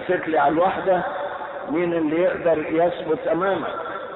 تمسك لي على الواحدة مين اللي يقدر يثبت أمامك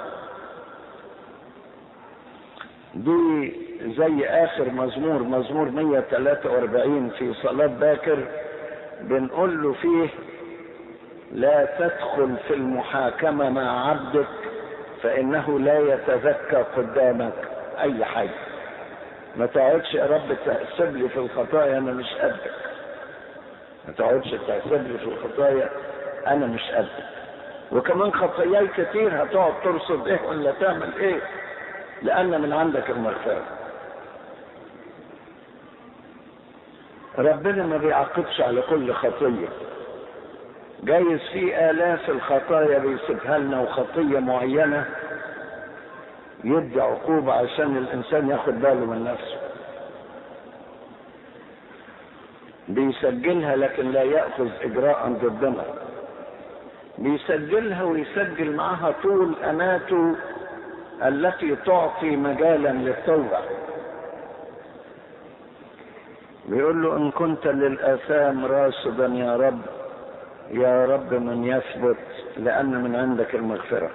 دي زي آخر مزمور مزمور 143 في صلاة باكر بنقول له فيه لا تدخل في المحاكمة مع عبدك فإنه لا يتذكى قدامك أي حاجة ما تقعدش يا رب تحسب لي في الخطايا أنا مش قدك ما تقعدش تحسب لي في الخطايا أنا مش قدك وكمان خطاياي كتير هتقعد ترصد إيه ولا تعمل إيه لأن من عندك المغفرة ربنا ما بيعاقبش على كل خطية جايز في آلاف الخطايا بيسيبها لنا وخطية معينة يدي عقوبة عشان الإنسان ياخد باله من نفسه بيسجلها لكن لا يأخذ إجراء ضدنا بيسجلها ويسجل معها طول أناته التي تعطي مجالا للتوبة بيقول له إن كنت للآثام راصدا يا رب يا رب من يثبت لأن من عندك المغفرة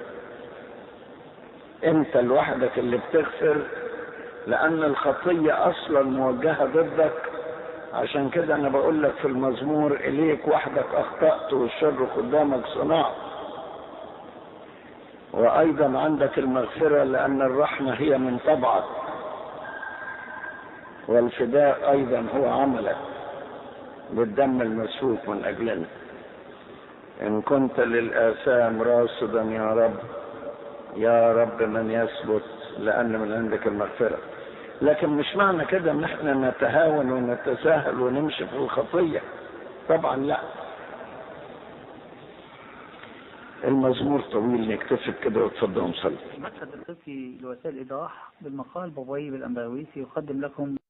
أنت لوحدك اللي بتغفر لأن الخطية أصلا موجهة ضدك عشان كده أنا بقول لك في المزمور إليك وحدك أخطأت والشر قدامك صنعت وأيضا عندك المغفرة لأن الرحمة هي من طبعك والفداء أيضا هو عملك بالدم المسفوك من أجلنا إن كنت للآثام راصدا يا رب يا رب من يثبت لأن من عندك المغفرة لكن مش معنى كده ان احنا نتهاون ونتساهل ونمشي في الخطية طبعا لا المزمور طويل نكتفي كده وتفضلوا نصلي المشهد القصي لوسائل الإيضاح بالمقال بابوي بالأنباويسي يقدم لكم